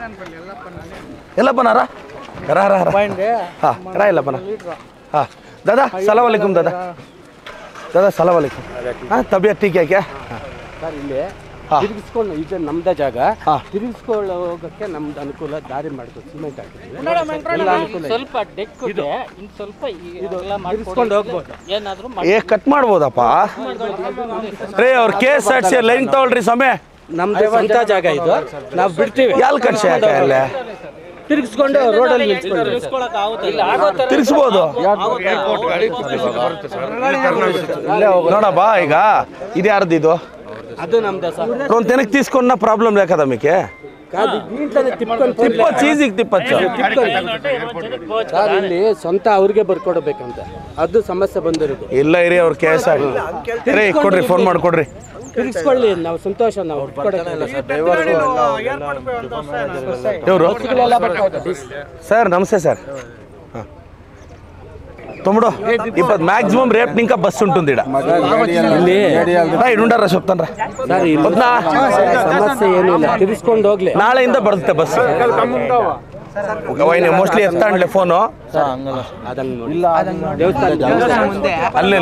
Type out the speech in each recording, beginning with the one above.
ఎల్లప్పనారా రా రా రా హా, రా ఎల్లప్పన हाँ दादा सलाम वालेकुम दादा दादा सलाम वालेकुम हाँ तबीयत ठीक है क्या हाँ ಸರ್ ಇಲ್ಲಿ ಹಾ. ತಿರುಗಿಸ್ಕೊಂಡು ಇದು ನಮ್ದೇ ಜಾಗ ಹಾ. ತಿರುಗಿಸ್ಕೊಳ್ಳೋ ಹೋಗಕ್ಕೆ ನಮ್ದು ಅನುಕೂಲ ದಾರಿ ಮಾಡ್ಕೊಂಡು ಸಿಮೆಂಟ್ ಹಾಕಿದ್ವಿ ಎಲ್ಲ ಅನುಕೂಲ ಇದೆ. ಸ್ವಲ್ಪ ಡೆಕ್ ಇದೆ ಇನ್ನು ಸ್ವಲ್ಪ ತಿರ್ಗಿಸ್ಕೊಂಡು ಹೋಗ್ಬೋದು ಏನಾದರೂ ಏ ಕಟ್ ಮಾಡ್ಬೋದಪ್ಪ ರೇ ಅವ್ರ K S R C line ತಗೊಳ್ರಿ ಸಮಯ ನಮ್ದು ಸ್ವಂತ ಜಾಗ ಇದು ನಾವು ಬಿಡ್ತೀವಿ ಯಾಲ್ ಕಟ್ಸಿ ಯಾಕೆ ಅಲ್ಲೇ ತಿರುಗಿಸ್ಕೊಂಡು ರೋಡಲ್ಲಿ ನಿಲ್ಸ್ಕೊಂಡು ಇಲ್ಲ ಆಗೋ ಥರ ತಿರ್ಗಿಸ್ಬೋದು ನೋಡಪ್ಪ ಈಗ ಇದು ಯಾರ್ದು ಇದು ಅದು ನಮ್ದು ಸರ್ ಒಂದು ತೆನಕ್ తీసుకున్న ప్రాబ్లం లే కదా మీకే ಕಾದು ಈಗ್ಲೇ ತಿಪ್ಕೊಂಡು తిప్పచ్చు ఈజీగా తిప్పచ్చు ಸರ್ ಇಲ್ಲಿ ಸ್ವಂತ ಅವ್ರಿಗೆ ಬರ್ಕೊಡ್ಬೇಕಂತ ಅದು ಸಮಸ್ಯೆ ಬಂದಿರೋದು ಇಲ್ಲ ಇರಿ ಅವ್ರ ಕೆ ಎಸ್ ಆಗಿ ರೇ ಕೊಡ್ರಿ ಫೋನ್ ಮಾಡಿ ಕೊಡ್ರಿ ತಿರುಗಿಸ್ಕೊಳ್ಳಿ ನಾವು ಸಂತೋಷ ನಾವು ಇವರು సార్ నమస్తే సార్ తమ్ముడు ఇప్పుడు మాక్సిమం రేపు ఇంకా బస్సు ఉంటుంది ఈడ. ಇಲ್ಲಿ రా, ఈడ ఉండారా చెప్తాను రా ಸರ್ ಇಲ್ಲಿ వద్దా ಸಮಸ್ಯೆ ಏನೂ ಇಲ್ಲ ತಿರುಗಿಸ್ಕೊಂಡು ಹೋಗ್ಲಿ ನಾಳೆಯಿಂದ ಬರುತ್ತೆ ಬಸ್ ಮೋಸ್ಟ್ಲಿ ಎತ್ತಾಂಡ್ಲೆ ಫೋನು ಅದನ್ನ ನೋಡಿ ದೇವಸ್ಥಾನ ಅಲ್ಲೇ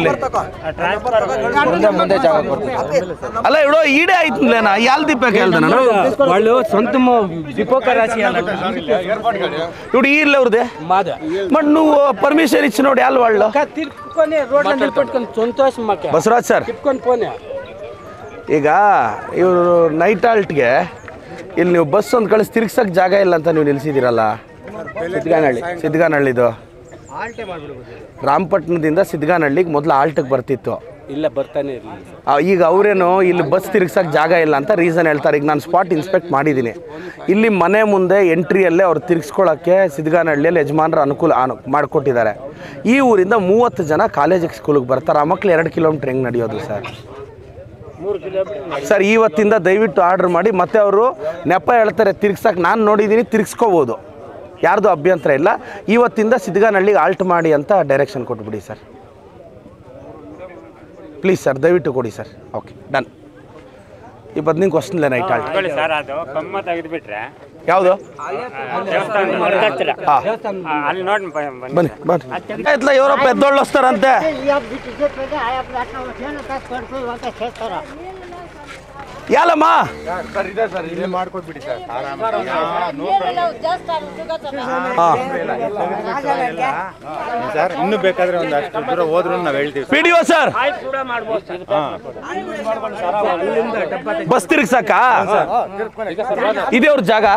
ಅಲ್ಲ ಇಡೋ ಈಡೇ ಆಯ್ತಲೇನಾ ಯಾಲ್ ದಿಪ್ಪಕ್ಕೆ ಹೇಳ್ದೆ ನಾನು వాళ్ళు సొంత విపోక రాసి ఇప్పుడు ఈ ఇల్లు ఎవరిదే మాద మరి నువ్వు పర్మిషన్ ఇచ్చినోడు యాల్ వాళ్ళు తిప్పుకొని రోడ్ల నిలబెట్టుకొని సంతోషం మాకు ಬಸವರಾಜ್ ಸರ್ తిప్పుకొని పోనీ ಈಗ ಇವರು ನೈಟ್ ಆಲ್ಟ್ಗೆ ಇಲ್ಲಿ ನೀವು ಬಸ್ ಒಂದು ಕಳಿಸಿ ತಿರ್ಗ್ಸಕ್ಕೆ ಜಾಗ ಇಲ್ಲ ಅಂತ ನೀವು ನಿಲ್ಸಿದ್ದೀರಲ್ಲ ಸಿದ್ಗಾನಹಳ್ಳಿ ಸಿದ್ಗಾನಹಳ್ಳಿದು ರಾಮಪಟ್ಟಣದಿಂದ ಸಿದ್ಗಾನಹಳ್ಳಿಗೆ ಮೊದಲು ಆಲ್ಟಿಗೆ ಬರ್ತಿತ್ತು ಇಲ್ಲ ಬರ್ತಾನೆ ಇರಲಿ ಆ, ಈಗ ಅವರೇನು ಇಲ್ಲಿ ಬಸ್ ತಿರ್ಗ್ಸಕ್ಕೆ ಜಾಗ ಇಲ್ಲ ಅಂತ ರೀಸನ್ ಹೇಳ್ತಾರೆ ಈಗ ನಾನು ಸ್ಪಾಟ್ ಇನ್ಸ್ಪೆಕ್ಟ್ ಮಾಡಿದ್ದೀನಿ ಇಲ್ಲಿ ಮನೆ ಮುಂದೆ ಎಂಟ್ರಿಯಲ್ಲೇ ಅವ್ರು ತಿರ್ಗಿಸ್ಕೊಳ್ಳೋಕ್ಕೆ ಸಿದ್ಗಾನಹಳ್ಳಿಯಲ್ಲಿ ಯಜಮಾನರು ಅನುಕೂಲ ಅನು ಮಾಡಿಕೊಟ್ಟಿದ್ದಾರೆ ಈ ಊರಿಂದ ಮೂವತ್ತು ಜನ ಕಾಲೇಜಿಗೆ ಸ್ಕೂಲಿಗೆ ಬರ್ತಾರೆ ಆ ಮಕ್ಳು ಎರಡು ಕಿಲೋಮೀಟ್ರ್ ಹೆಂಗೆ ನಡೆಯೋದು ಸರ್ ಸರ್ ಇವತ್ತಿಂದ ದಯವಿಟ್ಟು ಆರ್ಡ್ರ್ ಮಾಡಿ ಮತ್ತೆ ಅವರು ನೆಪ ಹೇಳ್ತಾರೆ ತಿರ್ಗ್ಸಕ್ಕೆ ನಾನು ನೋಡಿದ್ದೀನಿ ತಿರ್ಗಿಸ್ಕೋಬೋದು ಯಾರ್ದು ಅಭ್ಯಂತರ ಇಲ್ಲ ಇವತ್ತಿಂದ ಸಿದ್ಗಾನಹಳ್ಳಿಗೆ ಆಲ್ಟ್ ಮಾಡಿ ಅಂತ ಡೈರೆಕ್ಷನ್ ಕೊಟ್ಬಿಡಿ ಸರ್ ಪ್ಲೀಸ್ ಸರ್ ದಯವಿಟ್ಟು ಕೊಡಿ ಸರ್ ಓಕೆ ಡನ್ ಈ ಬದ್ನಿಂಗ್ ಕ್ವಶನ್ಲೆ ನೈಟ್ ಆಲ್ಟ್ ತಗೊಳ್ಳಿ ಸರ್ ಅದು ಕಮ್ಮ ತೆಗೆದುಬಿಟ್ರೆ ಯಾವುದು ದೇವಸ್ಥಾನ ಹಾಂ ಅಲ್ಲಿ ನೋಡಿ ಬನ್ನಿ ಬನ್ನಿ ಬನ್ನಿ ಆಯ್ತಲ್ಲ ಇವರ ಪೆದ್ದೋళ్ళు వస్తారంతే ಯಾಲಮ್ಮ ಹಾಂ ಸರ್ ಇನ್ನೂ ಬೇಕಾದ್ರೆ ಒಂದು ಅಷ್ಟು ದೂರ ಹೋದ್ರು ನಾವು ಹೇಳ್ತೀವಿ ಪಿ ಡಿ ಒ ಸರ್ ಕೂಡ ಮಾಡ್ಬೋದು ಬಸ್ ತಿರುಗ್ಸಕ್ಕ ಇದೆ ಅವ್ರ ಜಾಗ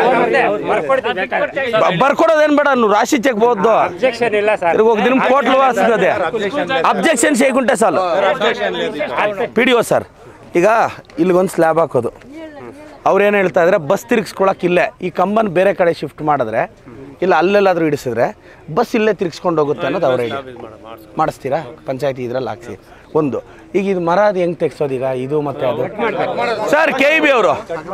ಬ- ಬರ್ಕೊಡೋದೇನ್ ಬೇಡ నువ్వు రాసి చెక్ పోవద్దు ಅಬ್ಜೆಕ್ಷನ್ ಇಲ್ಲ ಸರ್ ఒక దినం కోర్టులో వస్తుంది ಅಬ್ಜೆಕ್ಷನ್ చేయకుంటే చాలు ಪಿ ಡಿ ಒ ಸರ್ ಈಗ ಇಲ್ಲಿಗೊಂದು ಸ್ಲ್ಯಾಬ್ ಹಾಕೋದು ಅವ್ರು ಏನು ಹೇಳ್ತಾ ಇದ್ದಾರೆ ಬಸ್ ತಿರ್ಗಿಸ್ಕೊಳಕ್ಕೆ ಇಲ್ಲೇ ಈ ಕಂಬನ್ ಬೇರೆ ಕಡೆ ಶಿಫ್ಟ್ ಮಾಡಿದ್ರೆ ಇಲ್ಲ ಅಲ್ಲೆಲ್ಲಾದ್ರೂ ಇಡಿಸಿದ್ರೆ ಬಸ್ ಇಲ್ಲೇ ತಿರ್ಗಿಸ್ಕೊಂಡು ಹೋಗುತ್ತೆ ಅನ್ನೋದು ಅವ್ರ ಐಡಿಯಾ ಮಾಡಿಸ್ತೀರಾ ಪಂಚಾಯತಿ ಇದ್ರಲ್ಲಿ ಹಾಕ್ಸಿ ಒಂದು ಈಗ ಇದು ಮರ ಅದು ಹೆಂಗೆ ತೆಗ್ಸೋದು ಈಗ ಇದು ಮತ್ತೆ ಅದು ಸರ್ ಕೆ ಬಿ ಅವರು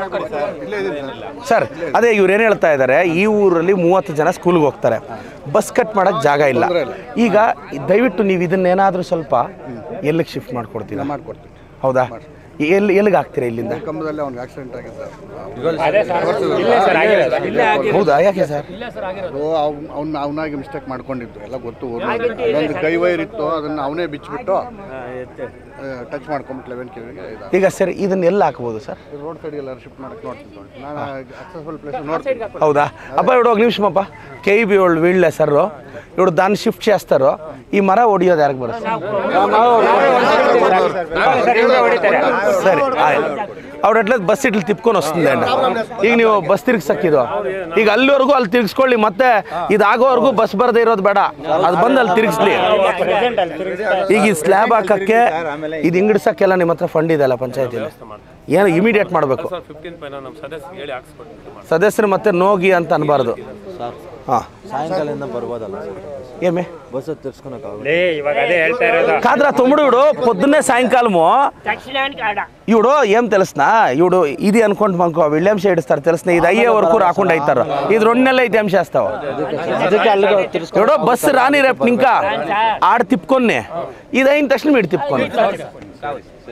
ಸರ್ ಅದೇ ಇವ್ರು ಏನು ಹೇಳ್ತಾ ಇದ್ದಾರೆ ಈ ಊರಲ್ಲಿ ಮೂವತ್ತು ಜನ ಸ್ಕೂಲ್ಗೆ ಹೋಗ್ತಾರೆ ಬಸ್ ಕಟ್ ಮಾಡೋಕ್ಕೆ ಜಾಗ ಇಲ್ಲ ಈಗ ದಯವಿಟ್ಟು ನೀವು ಇದನ್ನೇನಾದರೂ ಸ್ವಲ್ಪ ಎಲ್ಲಿಗೆ ಶಿಫ್ಟ್ ಮಾಡ್ಕೊಡ್ತೀರಾ ಮಾಡ್ಕೊಡ್ತೀವಿ ಹೌದಾ ಎಲ್ಲಿ ಎಲ್ಲಿಗೆ ಹಾಕ್ತೀರಾ ಇಲ್ಲಿಂದ ಕಂಬದಲ್ಲಿ ಅವ್ನಿಗೆ ಆಕ್ಸಿಡೆಂಟ್ ಆಗಿದೆ ಸರ್ ಅದೇ ಸರ್ ಇಲ್ಲೇ ಸರ್ ಆಗಿರೋದು ಇಲ್ಲೇ ಹೌದಾ ಯಾಕೆ ಸರ್ ಅವ್ನು ಅವನಾಗಿ ಮಿಸ್ಟೇಕ್ ಮಾಡ್ಕೊಂಡಿದ್ದು ಎಲ್ಲ ಗೊತ್ತು ಊರ್ನವ್ರಿಗೆ. ಅಲ್ಲೊಂದು ಕೈ ವೈರ್ ಇತ್ತು ಅದನ್ನ ಅವನೇ ಬಿಚ್ಚಿಬಿಟ್ಟು ಟಚ್ ಮಾಡ್ಕೊಂಬಿಟ್ಟು ಲೆವೆನ್ ಕಿಲೋಗೆ ಈಗ ಸರ್ ಇದನ್ನ ಎಲ್ಲಿ ಹಾಕ್ಬೋದು ಸರ್ ರೋಡ್ ಸೈಡ್ಗೆಲ್ಲ ಶಿಫ್ಟ್ ಮಾಡಕ್ಕೆ ನೋಡ್ತೀನಿ ನೋಡಿ. ನಾನು ಅಕ್ಸೆಸ್ಬಲ್ ಪ್ಲೇಸ್ ನೋಡ್ತೀನಿ అవుదా అబ్బా ఇప్పుడు ఒక నిమిషం అబ్బా కేఈబి వాళ్ళు వీళ్ళే సార్ ఇప్పుడు దాన్ని షిఫ్ట్ చేస్తారు ఈ మర ఒడియోది ఎరగ బರುತ್ತೆ సరే ಅವ್ರ ಅಟ್ಲ ಬಸ್ ಇಟ್ಲಿ ತಿಪ್ಕೊಂಡು ವస్తుంది ಅಂಡ ಈಗ ನೀವು ಬಸ್ ತಿರ್ಗ್ಸಕ್ಕಿದು ಈಗ ಅಲ್ಲಿವರೆಗೂ ಅಲ್ಲಿ ತಿರ್ಗಿಸ್ಕೊಳ್ಳಿ ಮತ್ತೆ ಇದಾಗೋವರೆಗೂ ಬಸ್ ಬರದೇ ಇರೋದು ಬೇಡ ಅದು ಬಂದು ಅಲ್ಲಿ ತಿರ್ಗಿಸ್ಲಿ ಪ್ರೆಸೆಂಟ್ ಅಲ್ಲಿ ತಿರುಗಿಸ್ತಾ ಈಗ ಈ ಸ್ಲ್ಯಾಬ್ ಹಾಕಕ್ಕೆ ಇದು ಇಂಗಿಡ್ಸಕ್ಕೆಲ್ಲ ನಿಮ್ಮ ಹತ್ರ ಫಂಡ್ ಇದೆಯಲ್ಲ ಪಂಚಾಯತಿಲಿ ಏನು ಇಮಿಡಿಯೇಟ್ ಮಾಡಬೇಕು ಸದಸ್ಯರು ಮತ್ತೆ ನೋಗಿ ಅಂತ ಅನ್ಬಾರ್ದು ಹಾಂ ಸಾಯಂಕಾಲದಿಂದ ಬರ್ಬೋದಲ್ಲ ಸರ್ ఏమే ಬಸ್ ತಿರ್ಸ್ಕೊಳಕ್ಕಾಗಲ್ಲ లే ఇవాగ అదే ಹೇಳ್ತಾ ఇರೋದು కాదురా తమ్ముడు ఇవిడు పొద్దున్నే సాయంకాలము ఇవిడు ఏం తెలుసునా ఇవిడు ఇది అనుకుంటు మనకు వీళ్ళేం చేయిస్తారు తెలుసునా ఇది అయ్యే వరకు రాకుండా అవుతారు ఇది రెండు నెలలు అయితే ఏం చేస్తావు ಅದಕ್ಕೆ ಅಲ್ಲಿಗೆ ತಿರ್ಸ್ಕೊ ఇవిడు బస్సు రాని రేపు ఇంకా ఆడ తిప్పుకొని ఇది అయిన తక్షణ మీరు తిప్పుకొని